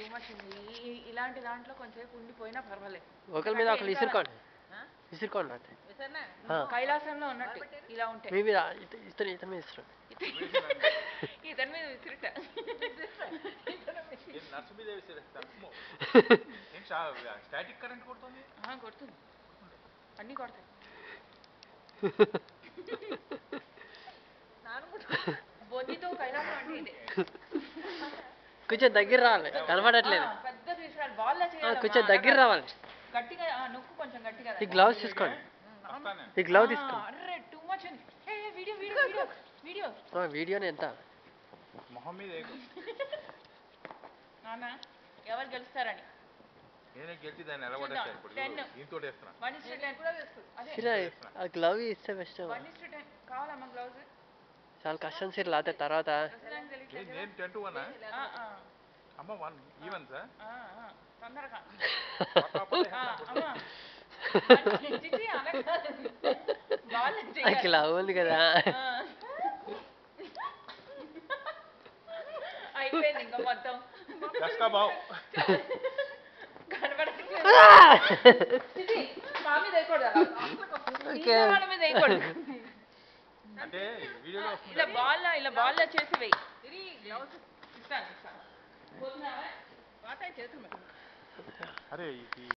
Two much ఉంది ఈ- ఇలాంటి దాంట్లో కొంచెంసేపు ఉండిపోయినా పర్వాలేదు ఒకరి మీద ఒకరు ఇసురుకోండి ఆ? ఇసురుకోండి అంటే విసరనా ఆ. కైలాసంలో ఉన్నట్టు ఇలా ఉంటే మీ మీద ఇత- ఇతను ఇతని మీద ఇసురండి ఇతని మీద విసిరిట నర్సు మీద వేసేస్తారు ఏం స్టాటిక్ కరెంట్ కొడుతుంది ఆ, కొడుతుంది అన్నీ కొడతాయి నాన్న కూడా బొద్దితో కైలాసం అంటే ఇదే కొంచెం దగ్గర రావాలి కనపడట్లేదు ఆ, పెద్ద తీసుకురాలి బాల్ ఆ, కొంచెం దగ్గర రావాలి గట్టిగా ఆ, నొక్కు కొంచెం గట్టిగా ఈ గ్లౌస్ తీసుకోండి వస్తానే ఈ గ్లౌ ఆ, తీసుకోండి అర్రే టూ మచ్ ఉంది ఏ ఏ, వీడియో వీడియో వీడియో వీడియో ఆ, వీడియోని ఎంత మొహం మీద ఏగు నాన్న ఎవరు గెలుస్తారని నేనే గెలిచి దాన్ని నిలబడేస్తాను ఇప్పుడు Ten. దీంతో వేస్తున్నా వన్ ఇస్ టెన్ కూడా వేస్తుంది అదే సిరా ఆ గ్లౌ ఇస్తే బెస్ట్ వన్ ఇస్ టెన్ కావాలమ్మా గ్లౌజ్ చాలా కష్టం సిర్ లేకపోతే తర్వాత నేను నేను టెన్ టు వన్ అమ్మ వన్ ఈవెన్ సార్ తొందరగా పక్కా ఆ, అమ్మా చిచి, అలా కాదు. బాల్ ఆ చెయ్యాలి. గ్లౌ ఉంది కదా ఆ. అయిపోయింది ఇంకా మొత్తం దస్కా బావ్ కనబడట్లేదు చిచి, మా మీద వేయకూడదు అలా. ఓకే మిగతా వాళ్ళ మీద వేయకూడదు అంటే వీడియోలో వస్తుంది ఇలా బాల్ ఇలా బాల్ చేసి వెయ్యి ఇస్తాను ఇస్తాను పోతున్నావా వాతాయి చేతులు అరే ఇది